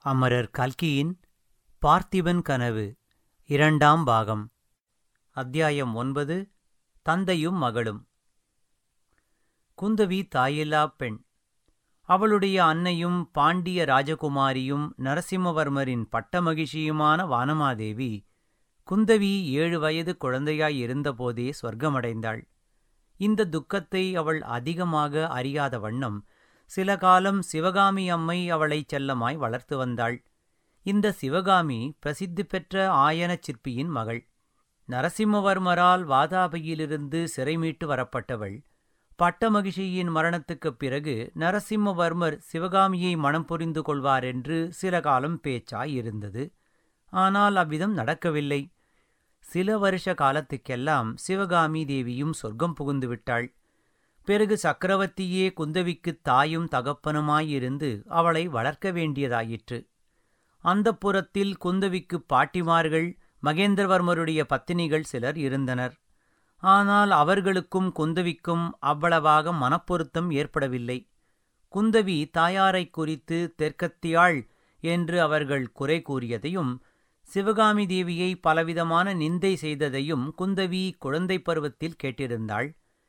அமரர் கல்கியின் பார்த்திபன் கனவு இரண்டாம் பாகம் அத்தியாயம் ஒன்பது தந்தையும் மகளும் குந்தவி தாயில்லா பெண் அவளுடைய அன்னையும் பாண்டிய ராஜகுமாரியும் நரசிம்மவர்மரின் பட்டமகிழ்ச்சியுமான வானமாதேவி குந்தவி ஏழு வயது குழந்தையாய் இருந்தபோதே சொர்க்கமடைந்தாள் இந்த துக்கத்தை அவள் அதிகமாக அறியாத வண்ணம் சில காலம் சிவகாமி அம்மை அவளைச் செல்லமாய் வளர்த்து வந்தாள் இந்த சிவகாமி பிரசித்தி பெற்ற ஆயனச் சிற்பியின் மகள் நரசிம்மவர்மரால் வாதாபியிலிருந்து சிறைமீட்டு வரப்பட்டவள் பட்டமகிஷியின் மரணத்துக்குப் பிறகு நரசிம்மவர்மர் சிவகாமியை மணம் புரிந்து கொள்வார் என்று சில காலம் பேச்சாய் இருந்தது ஆனால் அவ்விதம் நடக்கவில்லை சில வருஷ காலத்துக்கெல்லாம் சிவகாமி தேவியும் சொர்க்கம் புகுந்து விட்டாள் பிறகு சக்கரவர்த்தியே குந்தவிக்குத் தாயும் தகப்பனுமாயிருந்து அவளை வளர்க்க வேண்டியதாயிற்று அந்த புறத்தில் குந்தவிக்கு பாட்டிமார்கள் மகேந்திரவர்மருடைய பத்தினிகள் சிலர் இருந்தனர் ஆனால் அவர்களுக்கும் குந்தவிக்கும் அவ்வளவாக மனப்பொருத்தம் ஏற்படவில்லை குந்தவி தாயாரைக் குறித்து தெற்கத்தியாள் என்று அவர்கள் குறை கூறியதையும் சிவகாமி தேவியை பலவிதமான நிந்தை செய்ததையும் குந்தவி குழந்தை பருவத்தில் கேட்டிருந்தாள்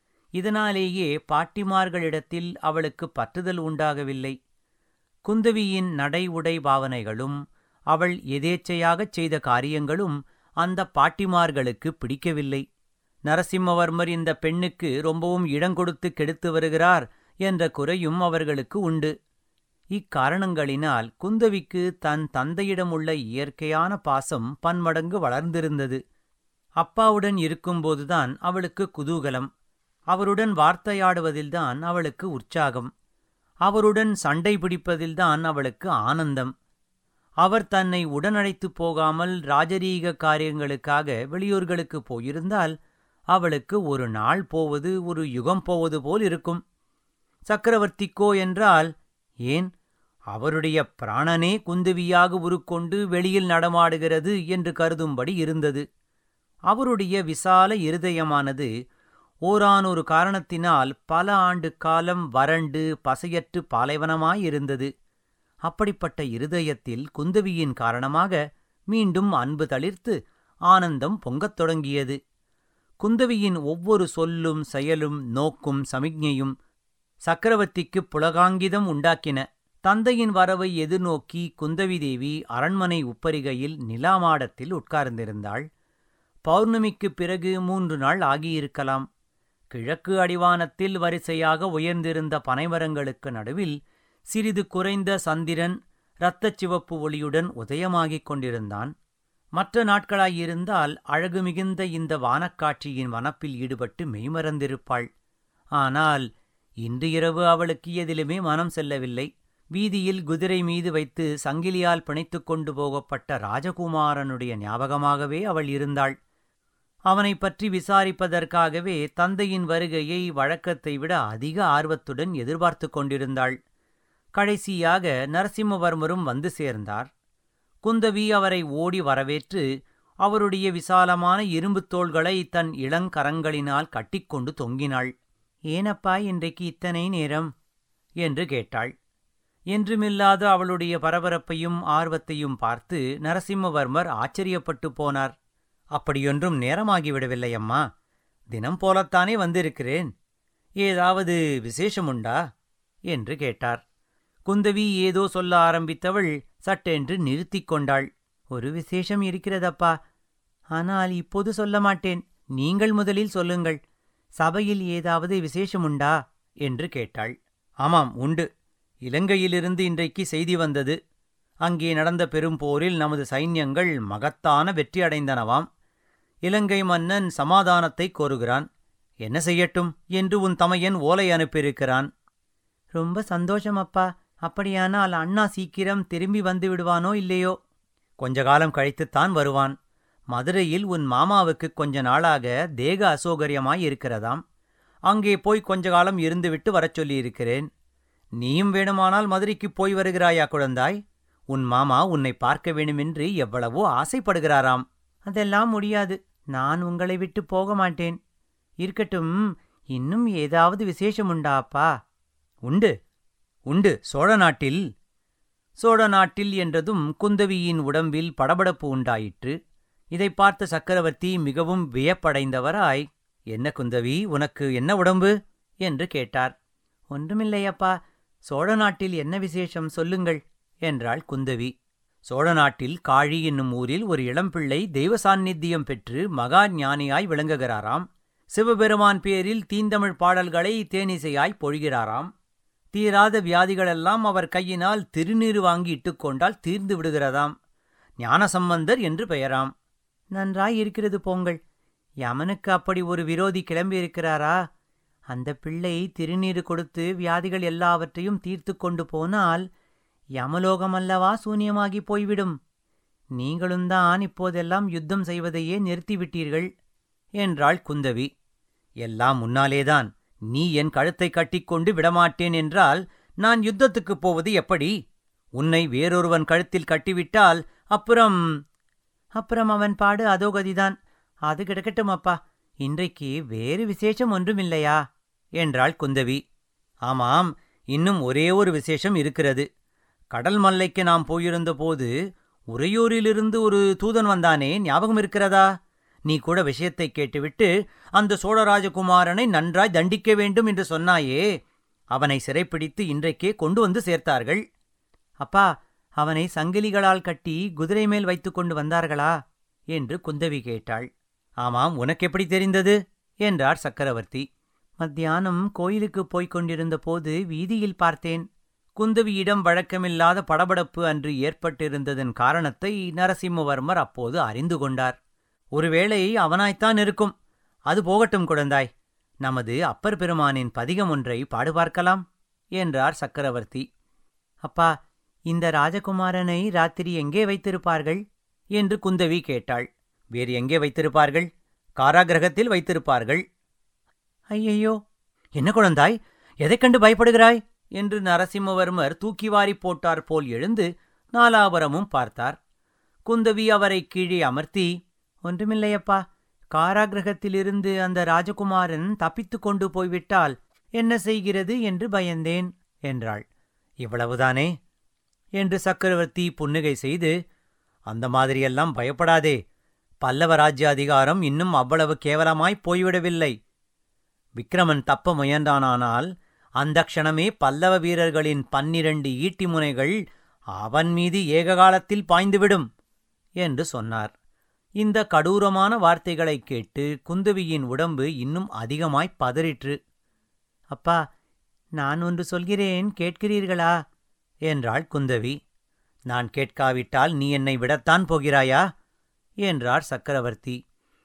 இதனாலேயே பாட்டிமார்களிடத்தில் அவளுக்கு பற்றுதல் உண்டாகவில்லை குந்தவியின் நடை உடை பாவனைகளும் அவள் எதேச்சையாகச் செய்த காரியங்களும் அந்த பாட்டிமார்களுக்கு பிடிக்கவில்லை நரசிம்மவர்மர் இந்த பெண்ணுக்கு ரொம்பவும் இடங்கொடுத்து கெடுத்து வருகிறார் என்ற குறையும் அவர்களுக்கு உண்டு இக்காரணங்களினால் குந்தவிக்கு தன் தந்தையிடமுள்ள இயற்கையான பாசம் பன்மடங்கு வளர்ந்திருந்தது அப்பாவுடன் இருக்கும்போதுதான் அவளுக்கு குதூகலம் அவருடன் வார்த்தையாடுவதில்தான் அவளுக்கு உற்சாகம் அவருடன் சண்டை பிடிப்பதில்தான் அவளுக்கு ஆனந்தம் அவர் தன்னை உடனழைத்துப் போகாமல் ராஜரீக காரியங்களுக்காக வெளியூர்களுக்கு போயிருந்தால் அவளுக்கு ஒரு நாள் போவது ஒரு யுகம் போவது போல் இருக்கும் சக்கரவர்த்திக்கோ என்றால் ஏன் அவருடைய பிராணனே குந்தவியாக உருக்கொண்டு வெளியில் நடமாடுகிறது என்று கருதும்படி இருந்தது அவருடைய விசால இருதயமானது ஓரானொரு காரணத்தினால் பல ஆண்டு காலம் வறண்டு பசையற்று பாலைவனமாயிருந்தது அப்படிப்பட்ட இருதயத்தில் குந்தவியின் காரணமாக மீண்டும் அன்பு தளிர்த்து ஆனந்தம் பொங்கத் தொடங்கியது குந்தவியின் ஒவ்வொரு சொல்லும் செயலும் நோக்கும் சமிக்ஞையும் சக்கரவர்த்திக்கு புலகாங்கிதம் உண்டாக்கின தந்தையின் வரவை எதிர்நோக்கி குந்தவி தேவி அரண்மனை உப்பரிகையில் நிலாமாடத்தில் உட்கார்ந்திருந்தாள் பௌர்ணமிக்குப் பிறகு மூன்று நாள் ஆகியிருக்கலாம் கிழக்கு அடிவானத்தில் வரிசையாக உயர்ந்திருந்த பனைமரங்களுக்கு நடுவில் சிறிது குறைந்த சந்திரன் இரத்தச் சிவப்பு ஒளியுடன் உதயமாகிக் கொண்டிருந்தான் மற்ற நாட்களாயிருந்தால் அழகு மிகுந்த இந்த வானக்காட்சியின் வனப்பில் ஈடுபட்டு மெய்மறந்திருப்பாள் ஆனால் இன்று இரவு அவளுக்கு எதிலுமே மனம் செல்லவில்லை வீதியில் குதிரை மீது வைத்து சங்கிலியால் பிணைத்துக் கொண்டு போகப்பட்ட ராஜகுமாரனுடைய ஞாபகமாகவே அவள் இருந்தாள் அவனைப் பற்றி விசாரிப்பதற்காகவே தந்தையின் வருகையை வழக்கத்தை விட அதிக ஆர்வத்துடன் எதிர்பார்த்து கொண்டிருந்தாள் கடைசியாக நரசிம்மவர்மரும் வந்து சேர்ந்தார் குந்தவி அவரை ஓடி வரவேற்று அவருடைய விசாலமான இரும்புத் தோள்களை தன் இளங்கரங்களினால் கட்டிக்கொண்டு தொங்கினாள் ஏனப்பா இன்றைக்கு இத்தனை நேரம் என்று கேட்டாள் என்றுமில்லாத அவளுடைய பரபரப்பையும் ஆர்வத்தையும் பார்த்து நரசிம்மவர்மர் ஆச்சரியப்பட்டு போனார் அப்படியொன்றும் நேரமாகிவிடவில்லை அம்மா தினம் போலத்தானே வந்திருக்கிறேன் ஏதாவது விசேஷமுண்டா என்று கேட்டார் குந்தவி ஏதோ சொல்ல ஆரம்பித்தவள் சட்டென்று நிறுத்திக் கொண்டாள் ஒரு விசேஷம் இருக்கிறதப்பா ஆனால் இப்போது சொல்ல மாட்டேன் நீங்கள் முதலில் சொல்லுங்கள் சபையில் ஏதாவது விசேஷமுண்டா என்று கேட்டாள் ஆமாம் உண்டு இலங்கையிலிருந்து இன்றைக்கு செய்தி வந்தது அங்கே நடந்த பெரும் போரில் நமது சைன்யங்கள் மகத்தான வெற்றி அடைந்தனவாம் இலங்கை மன்னன் சமாதானத்தை கோருகிறான் என்ன செய்யட்டும் என்று உன் தமையன் ஓலை அனுப்பியிருக்கிறான் ரொம்ப சந்தோஷம் அப்பா அப்படியானால் அண்ணா சீக்கிரம் திரும்பி வந்து விடுவானோ இல்லையோ கொஞ்ச காலம் கழித்துத்தான் வருவான் மதுரையில் உன் மாமாவுக்கு கொஞ்ச நாளாக தேக அசௌகரியமாயிருக்கிறதாம் அங்கே போய் கொஞ்ச காலம் இருந்துவிட்டு வரச் சொல்லியிருக்கிறேன் நீயும் வேணுமானால் மதுரைக்குப் போய் வருகிறாயா குழந்தாய் உன் மாமா உன்னை பார்க்க வேணுமென்று எவ்வளவோ ஆசைப்படுகிறாராம் அதெல்லாம் முடியாது நான் உங்களை விட்டு போக மாட்டேன் இருக்கட்டும் இன்னும் ஏதாவது விசேஷம் உண்டா அப்பா உண்டு உண்டு சோழ நாட்டில் சோழ நாட்டில் என்றதும் குந்தவியின் உடம்பில் படபடப்பு உண்டாயிற்று இதை பார்த்த சக்கரவர்த்தி மிகவும் வியப்படைந்தவராய் என்ன குந்தவி உனக்கு என்ன உடம்பு என்று கேட்டார் ஒன்றுமில்லையப்பா சோழ நாட்டில் என்ன விசேஷம் சொல்லுங்கள் என்றாள் குந்தவி சோழ நாட்டில் காழி என்னும் ஊரில் ஒரு இளம்பிள்ளை தெய்வ சாநித்தியம் பெற்று மகா ஞானியாய் விளங்குகிறாராம் சிவபெருமான் பேரில் தீந்தமிழ் பாடல்களை தேனிசையாய் பொழிகிறாராம் தீராத வியாதிகளெல்லாம் அவர் கையினால் திருநீறு வாங்கி இட்டுக்கொண்டால் தீர்ந்து விடுகிறதாம் ஞானசம்பந்தர் என்று பெயராம் நன்றாய் இருக்கிறது போங்கள் யமனுக்கு அப்படி ஒரு விரோதி கிளம்பியிருக்கிறாரா அந்த பிள்ளை திருநீறு கொடுத்து வியாதிகள் எல்லாவற்றையும் தீர்த்து கொண்டு போனால் யமலோகமல்லவா சூனியமாகி போய்விடும் நீங்களும்தான் இப்போதெல்லாம் யுத்தம் செய்வதையே நிறுத்திவிட்டீர்கள் என்றாள் குந்தவி எல்லாம் முன்னாலேதான் நீ என் கழுத்தை கட்டிக்கொண்டு விடமாட்டேன் என்றால் நான் யுத்தத்துக்குப் போவது எப்படி உன்னை வேறொருவன் கழுத்தில் கட்டிவிட்டால் அப்புறம் அப்புறம் அவன் பாடு அதோ கதிதான் அது கிடக்கட்டும் அப்பா இன்றைக்கு வேறு விசேஷம் ஒன்றுமில்லையா என்றாள் குந்தவி ஆமாம் இன்னும் ஒரே ஒரு விசேஷம் இருக்கிறது கடல் மல்லைக்கு நாம் போயிருந்தபோது உறையூரிலிருந்து ஒரு தூதன் வந்தானே ஞாபகம் இருக்கிறதா நீ கூட விஷயத்தை கேட்டுவிட்டு அந்த சோழராஜகுமாரனை நன்றாய் தண்டிக்க வேண்டும் என்று சொன்னாயே அவனை சிறைப்பிடித்து இன்றைக்கே கொண்டு வந்து சேர்த்தார்கள் அப்பா அவனை சங்கிலிகளால் கட்டி குதிரை மேல் வைத்துக் கொண்டு வந்தார்களா என்று குந்தவி கேட்டாள் ஆமாம் உனக்கு எப்படி தெரிந்தது என்றார் சக்கரவர்த்தி மத்தியானம் கோயிலுக்குப் போய்க் கொண்டிருந்த போது வீதியில் பார்த்தேன் குந்தவியிடம் வழக்கமில்லாத படபடப்பு அன்று ஏற்பட்டிருந்ததன் காரணத்தை நரசிம்மவர்மர் அப்போது அறிந்து கொண்டார் ஒருவேளை அவனாய்த்தான் இருக்கும் அது போகட்டும் குழந்தாய் நமது அப்பர் பெருமானின் பதிகம் ஒன்றை பாடு பார்க்கலாம் என்றார் சக்கரவர்த்தி அப்பா இந்த ராஜகுமாரனை ராத்திரி எங்கே வைத்திருப்பார்கள் என்று குந்தவி கேட்டாள் வேறு எங்கே வைத்திருப்பார்கள் காராகிரகத்தில் வைத்திருப்பார்கள் ஐயையோ என்ன குழந்தாய் எதைக் கண்டு பயப்படுகிறாய் என்று நரசிம்மவர்மர் தூக்கி வாரிப் போட்டார் போல் எழுந்து நாலாபுரமும் பார்த்தார் குந்தவி அவரை கீழே அமர்த்தி ஒன்றுமில்லையப்பா காராகிரகத்திலிருந்து அந்த ராஜகுமாரன் தப்பித்துக் கொண்டு போய்விட்டால் என்ன செய்கிறது என்று பயந்தேன் என்றாள் இவ்வளவுதானே என்று சக்கரவர்த்தி புன்னகை செய்து அந்த மாதிரியெல்லாம் பயப்படாதே பல்லவ ராஜ்யாதிகாரம் இன்னும் அவ்வளவு கேவலமாய் போய்விடவில்லை விக்ரமன் தப்ப முயன்றானானால் அந்த க்ஷணமே பல்லவ வீரர்களின் பன்னிரண்டு ஈட்டி முனைகள் அவன் மீது ஏககாலத்தில் பாய்ந்துவிடும் என்று சொன்னார் இந்த கடூரமான வார்த்தைகளைக் கேட்டு குந்தவியின் உடம்பு இன்னும் அதிகமாய் பதறிற்று அப்பா நான் ஒன்று சொல்கிறேன் கேட்கிறீர்களா என்றாள் குந்தவி நான் கேட்காவிட்டால் நீ என்னை விடத்தான் போகிறாயா என்றார் சக்கரவர்த்தி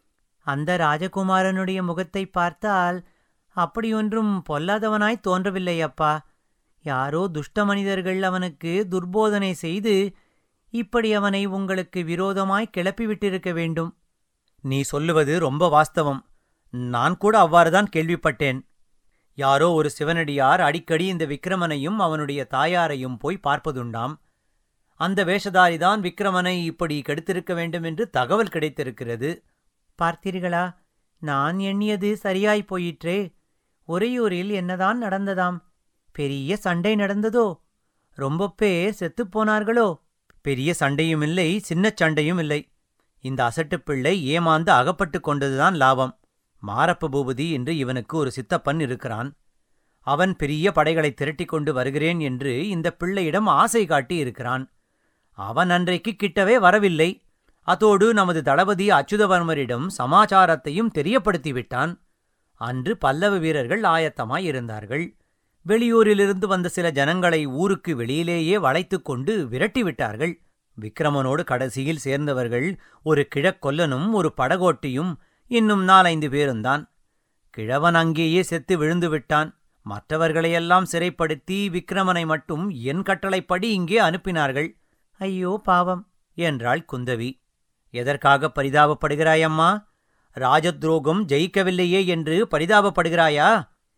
அந்த ராஜகுமாரனுடைய முகத்தை பார்த்தால் அப்படியொன்றும் பொல்லாதவனாய் தோன்றவில்லை அப்பா யாரோ துஷ்ட மனிதர்கள் அவனுக்கு துர்போதனை செய்து இப்படி அவனை உங்களுக்கு விரோதமாய் கிளப்பிவிட்டிருக்க வேண்டும் நீ சொல்லுவது ரொம்ப வாஸ்தவம் நான் கூட அவ்வாறுதான் கேள்விப்பட்டேன் யாரோ ஒரு சிவனடியார் அடிக்கடி இந்த விக்ரமனையும் அவனுடைய தாயாரையும் போய் பார்ப்பதுண்டாம் அந்த வேஷதாரிதான் விக்ரமனை இப்படி கெடுத்திருக்க வேண்டும் என்று தகவல் கிடைத்திருக்கிறது பார்த்தீர்களா நான் எண்ணியது சரியாய் போயிற்றே உறையூரில் என்னதான் நடந்ததாம் பெரிய சண்டை நடந்ததோ ரொம்ப பேர் செத்துப் போனார்களோ பெரிய சண்டையும் இல்லை சின்னச் சண்டையும் இல்லை இந்த அசட்டுப் பிள்ளை ஏமாந்து அகப்பட்டு கொண்டதுதான் லாபம் மாரப்ப பூபதி என்று இவனுக்கு ஒரு சித்தப்பன் இருக்கிறான் அவன் பெரிய படைகளை திரட்டிக் கொண்டு வருகிறேன் என்று இந்த பிள்ளையிடம் ஆசை காட்டி இருக்கிறான் அவன் அன்றைக்கு கிட்டவே வரவில்லை அதோடு நமது தளபதி அச்சுதவர்மரிடம் சமாச்சாரத்தையும் தெரியப்படுத்திவிட்டான் அன்று பல்லவ வீரர்கள் ஆயத்தமாயிருந்தார்கள் வெளியூரிலிருந்து வந்த சில ஜனங்களை ஊருக்கு வெளியிலேயே வளைத்துக் கொண்டு விரட்டிவிட்டார்கள் விக்ரமனோடு கடைசியில் சேர்ந்தவர்கள் ஒரு கிழக்கொல்லனும் ஒரு படகோட்டியும் இன்னும் நாலைந்து பேருந்தான் கிழவன் அங்கேயே செத்து விழுந்து விட்டான் மற்றவர்களையெல்லாம் சிறைப்படுத்தி விக்ரமனை மட்டும் என் கட்டளைப்படி இங்கே அனுப்பினார்கள் ஐயோ பாவம் என்றாள் குந்தவி எதற்காக பரிதாபப்படுகிறாயம்மா ராஜத்ரோகம் ஜெயிக்கவில்லையே என்று பரிதாபப்படுகிறாயா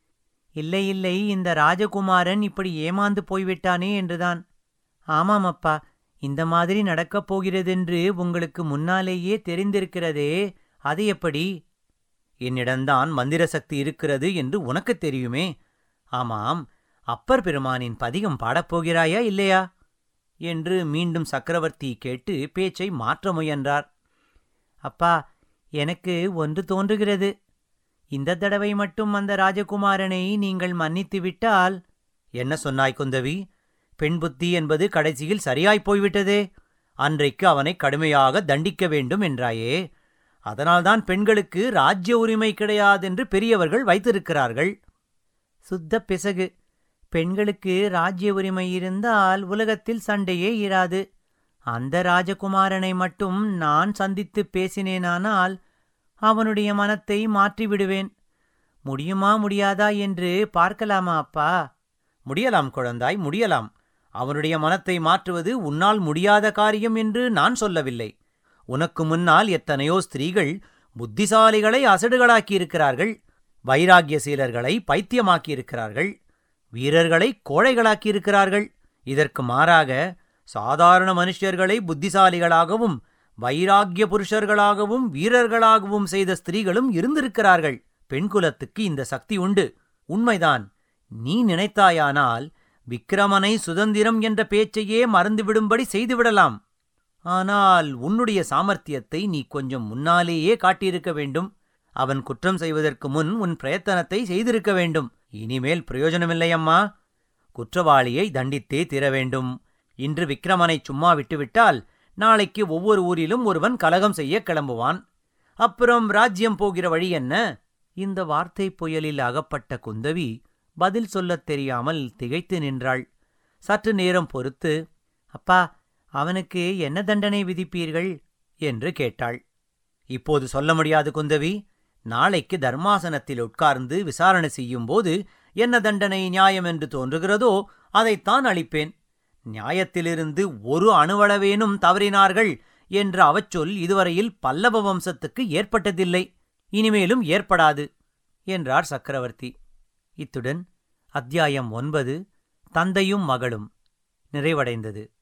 இல்லை இல்லை இந்த ராஜகுமாரன் இப்படி ஏமாந்து போய்விட்டானே என்றுதான் ஆமாம் அப்பா இந்த மாதிரி நடக்கப் போகிறதென்று உங்களுக்கு முன்னாலேயே தெரிந்திருக்கிறதே அது எப்படி என்னிடம்தான் மந்திர சக்தி இருக்கிறது என்று உனக்குத் தெரியுமே ஆமாம் அப்பர் பெருமானின் பதிகம் பாடப்போகிறாயா இல்லையா என்று மீண்டும் சக்கரவர்த்தி கேட்டு பேச்சை மாற்ற முயன்றார் அப்பா எனக்கு ஒன்று தோன்றுகிறது இந்த தடவை மட்டும் அந்த ராஜகுமாரனை நீங்கள் மன்னித்து விட்டால் என்ன சொன்னாய் குந்தவி பெண் புத்தி என்பது கடைசியில் சரியாய்ப் போய்விட்டதே அன்றைக்கு அவனை கடுமையாக தண்டிக்க வேண்டும் என்றாயே அதனால்தான் பெண்களுக்கு ராஜ்ய உரிமை கிடையாதென்று பெரியவர்கள் வைத்திருக்கிறார்கள் சுத்த பிசகு பெண்களுக்கு ராஜ்ய உரிமை இருந்தால் உலகத்தில் சண்டையே இராது அந்த ராஜகுமாரனை மட்டும் நான் சந்தித்துப் பேசினேனானால் அவனுடைய மனத்தை மாற்றிவிடுவேன் முடியுமா முடியாதா என்று பார்க்கலாமா அப்பா முடியலாம் குழந்தாய் முடியலாம் அவனுடைய மனத்தை மாற்றுவது உன்னால் முடியாத காரியம் என்று நான் சொல்லவில்லை உனக்கு முன்னால் எத்தனையோ ஸ்திரீகள் புத்திசாலிகளை அசடுகளாக்கியிருக்கிறார்கள் வைராக்கியசீலர்களை பைத்தியமாக்கியிருக்கிறார்கள் வீரர்களை கோழைகளாக்கியிருக்கிறார்கள் இதற்கு மாறாக சாதாரண மனுஷர்களை புத்திசாலிகளாகவும் வைராக்கிய புருஷர்களாகவும் வீரர்களாகவும் செய்த ஸ்திரீகளும் இருந்திருக்கிறார்கள் பெண்குலத்துக்கு இந்த சக்தி உண்டு உண்மைதான் நீ நினைத்தாயானால் விக்கிரமனை சுதந்திரம் என்ற பேச்சையே மறந்துவிடும்படி செய்துவிடலாம் ஆனால் உன்னுடைய சாமர்த்தியத்தை நீ கொஞ்சம் முன்னாலேயே காட்டியிருக்க வேண்டும் அவன் குற்றம் செய்வதற்கு முன் உன் பிரயத்தனத்தை செய்திருக்க வேண்டும் இனிமேல் பிரயோஜனமில்லையம்மா குற்றவாளியை தண்டித்தே தீர வேண்டும் இன்று விக்கிரமனை சும்மா விட்டுவிட்டால் நாளைக்கு ஒவ்வொரு ஊரிலும் ஒருவன் கலகம் செய்ய கிளம்புவான் அப்புறம் ராஜ்யம் போகிற வழி என்ன இந்த வார்த்தை புயலில் அகப்பட்ட குந்தவி பதில் சொல்லத் தெரியாமல் திகைத்து நின்றாள் சற்று நேரம் பொறுத்து அப்பா அவனுக்கு என்ன தண்டனை விதிப்பீர்கள் என்று கேட்டாள் இப்போது சொல்ல முடியாது குந்தவி நாளைக்கு தர்மாசனத்தில் உட்கார்ந்து விசாரணை செய்யும்போது என்ன தண்டனை நியாயம் என்று தோன்றுகிறதோ அதைத்தான் அளிப்பேன் நியாயத்திலிருந்து ஒரு அணுவளவேனும் தவறினார்கள் என்ற அவச்சொல் இதுவரையில் பல்லவ வம்சத்துக்கு ஏற்பட்டதில்லை இனிமேலும் ஏற்படாது என்றார் சக்கரவர்த்தி இத்துடன் அத்தியாயம் ஒன்பது தந்தையும் மகளும் நிறைவடைந்தது